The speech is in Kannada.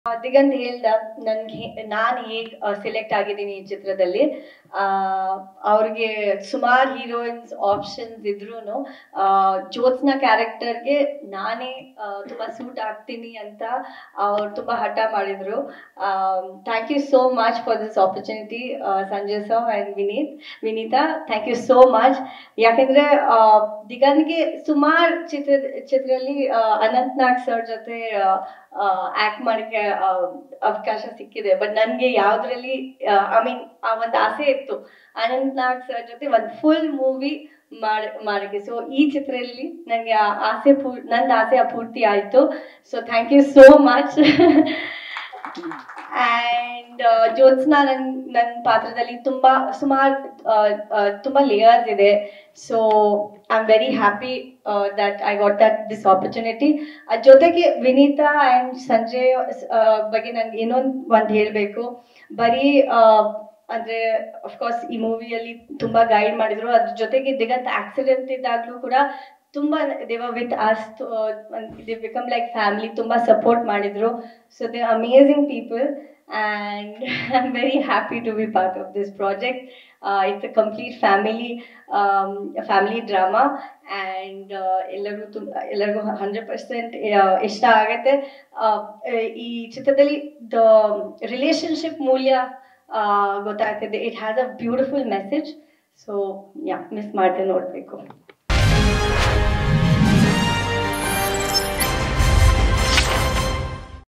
ದಿಗಂತ್ ಹೇಳ್ದ ನನ್ಗೆ ನಾನು ಹೇಗ್ ಸೆಲೆಕ್ಟ್ ಆಗಿದ್ದೀನಿ ಈ ಚಿತ್ರದಲ್ಲಿ ಆ, ಅವ್ರಿಗೆ ಸುಮಾರು ಹೀರೋಯಿನ್ಸ್ ಆಪ್ಷನ್ಸ್ ಇದ್ರೂ ಜ್ಯೋತ್ಸ್ನಾ ಕ್ಯಾರೆಕ್ಟರ್ಗೆ ನಾನೇ ಆ, ತುಂಬಾ ಸೂಟ್ ಆಗ್ತೀನಿ ಅಂತ ಅವ್ರು ತುಂಬಾ ಹಠ ಮಾಡಿದ್ರು thank you so much for this opportunity Sanjay sir and Vineet Vineetha thank you so much ಯಾಕೆಂದ್ರೆ ಆ, ದಿಗಂತ್ಗೆ ಸುಮಾರು ಚಿತ್ರ ಚಿತ್ರದಲ್ಲಿ ಅನಂತ್ ನಾಗ್ ಸರ್ ಜೊತೆ ಆಕ್ಟ್ ಮಾಡಕ್ಕೆ ಆ, ಅವಕಾಶ ಸಿಕ್ಕಿದೆ ಬಟ್ ನನಗೆ ಯಾವ್ದ್ರಲ್ಲಿ ಐ ಮೀನ್ ಆ ಒಂದು ಆಸೆ ಇತ್ತು ಅನಂತ್ ನಾಗ್ ಸರ್ ಜೊತೆ ಒಂದು ಫುಲ್ ಮೂವಿ ಮಾಡ ಮಾಡಕ್ಕೆ ಸೊ ಈ ಚಿತ್ರದಲ್ಲಿ ನನಗೆ ಆ ಆಸೆ ಪೂ ನಂದು ಆಸೆ ಪೂರ್ತಿ ಆಯಿತು so thank you so much and Jyotsna ನನ್ನ ನನ್ನ ಪಾತ್ರದಲ್ಲಿ ತುಂಬ ಸುಮಾರು ತುಂಬ ಲೇಯರ್ಸ್ ಇದೆ so I am very happy that I got that this opportunity ಅದ್ರ ಜೊತೆಗೆ ವಿನೀತಾ ಆ್ಯಂಡ್ ಸಂಜಯ್ ಆ, ಬಗ್ಗೆ ನನ್ಗೆ ಇನ್ನೊಂದು ಒಂದು ಹೇಳಬೇಕು ಬರೀ ಆ, ಅಂದ್ರೆ ಅಫ್ಕೋರ್ಸ್ ಈ ಮೂವಿಯಲ್ಲಿ ತುಂಬಾ ಗೈಡ್ ಮಾಡಿದ್ರು ಅದ್ರ ಜೊತೆಗೆ ದಿಗಂತ್ ಆಕ್ಸಿಡೆಂಟ್ ಇದ್ದಾಗಲೂ ಕೂಡ ತುಂಬಾ ದೇವ with us they become like family ತುಂಬಾ ಸಪೋರ್ಟ್ ಮಾಡಿದ್ರು so they amazing people and I am very happy to be part of this project it's a complete family family drama and ಎಲ್ಲರಿಗೂ ತುಂಬ ಎಲ್ಲರಿಗೂ ಹಂಡ್ರೆಡ್ ಪರ್ಸೆಂಟ್ ಇಷ್ಟ ಆಗುತ್ತೆ ಆ, ಈ ಚಿತ್ರದಲ್ಲಿ ದ ರಿಲೇಶನ್ಶಿಪ್ ಮೂಲ್ಯ ಆ, ಗೊತ್ತಾಗ್ತಿದೆ it has a beautiful message so yeah miss ಮಾಡದೆ ನೋಡಬೇಕು